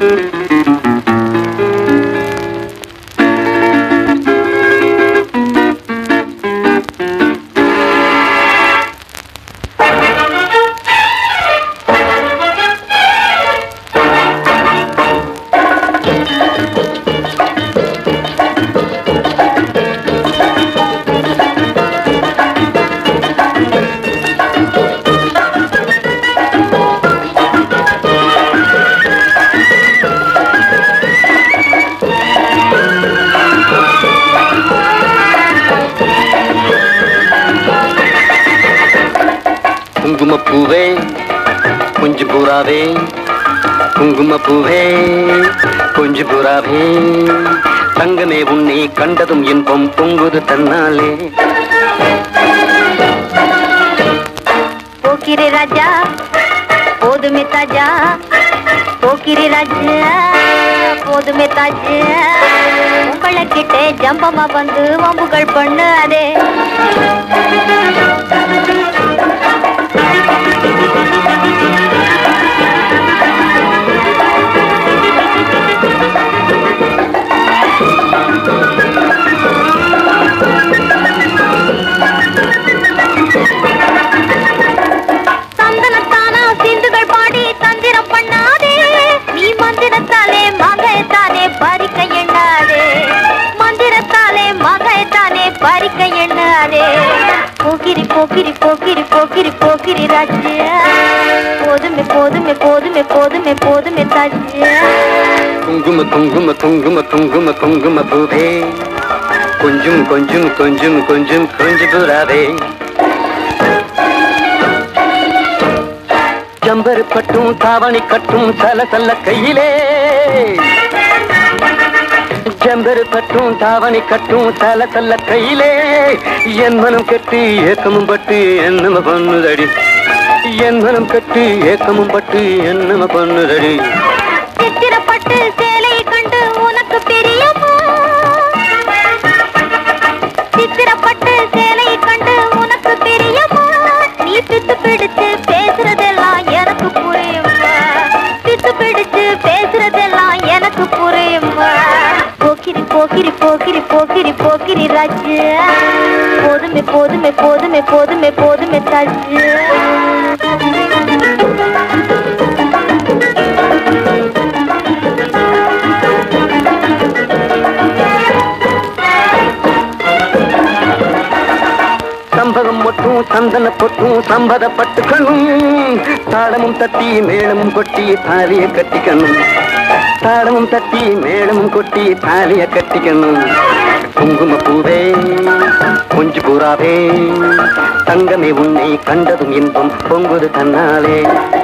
குங்குமப்பூவே கொஞ்சம் பூராவே குங்குமப்பூவே கொஞ்சம் பூராவே தங்கமே உன்னை கண்டதும் இன்பம் பொங்குது தன்னாலே போக்கிரி ராஜா போதுமே தாஜா போக்கிரி ராஜா போதுமே தாஜா உங்களை கிட்டே ஜம்பமா வந்து வம்புகள் பண்ணு அதே சந்தனத்தானா சிந்துகள் பாடி தந்திரம் பண்ணாதே நீ மந்திரத்தாலே மகைத்தானே பறிக்க எண்ணாதே மந்திரத்தாலே மகைத்தானே பறிக்க எண்ணாதே போக்கிரி போக்கிரி போக்கிரி போக்கிரி போக்கிரி ராஜ்யா போதுமே போதுமே போதுமே போதுமே போதுமே தாஜ்யா குங்கும குங்கும குங்கும குங்கும குங்கும பூவே கொஞ்சம் கொஞ்சம் கொஞ்சம் கொஞ்சம் கொஞ்சம் பூராவே ஜம்பரு பட்டும் தாவணி கட்டும் சல சல்ல கையிலே ஜம்பரு பட்டும் தாவணி கட்டும் சல சல்ல கையிலே என் மனம் கட்டு ஏக்கமும் பட்டு என்னம பண்ணுதடி என் மனம் கட்டு ஏக்கமும் பட்டு என்னம பண்ணுதடி சித்திரப்பட்டு சேலை கண்டு உனக்கு பிரியமா சித்திரப்பட்டு சேலை கண்டு உனக்கு பிரியமா நீ பித்து பிடிச்சு பேசுறதெல்லாம் எனக்கு புரியுமா பித்து பிடிச்சு பேசுறதெல்லாம் எனக்கு புரியுமா போக்கிரி போக்கிரி போக்கிரி போக்கிரி போக்கிரி ராஜு போதுமே போதுமே போதுமே போதுமே போதுமே தாஜு சம்பகம் மொட்டும் சந்தன பொட்டும் சம்பத பட்டுக்கணும் தாளமும் தட்டி மேளமும் கொட்டி தாலிய கட்டிக்கணும் தாளமும் தட்டி மேளமும் கொட்டி தாலிய கட்டிக்கணும் குங்கும பூவே கொஞ்சு பூராவே தங்கமே உன்னை கண்டதும் இன்பம் பொங்குது தன்னாலே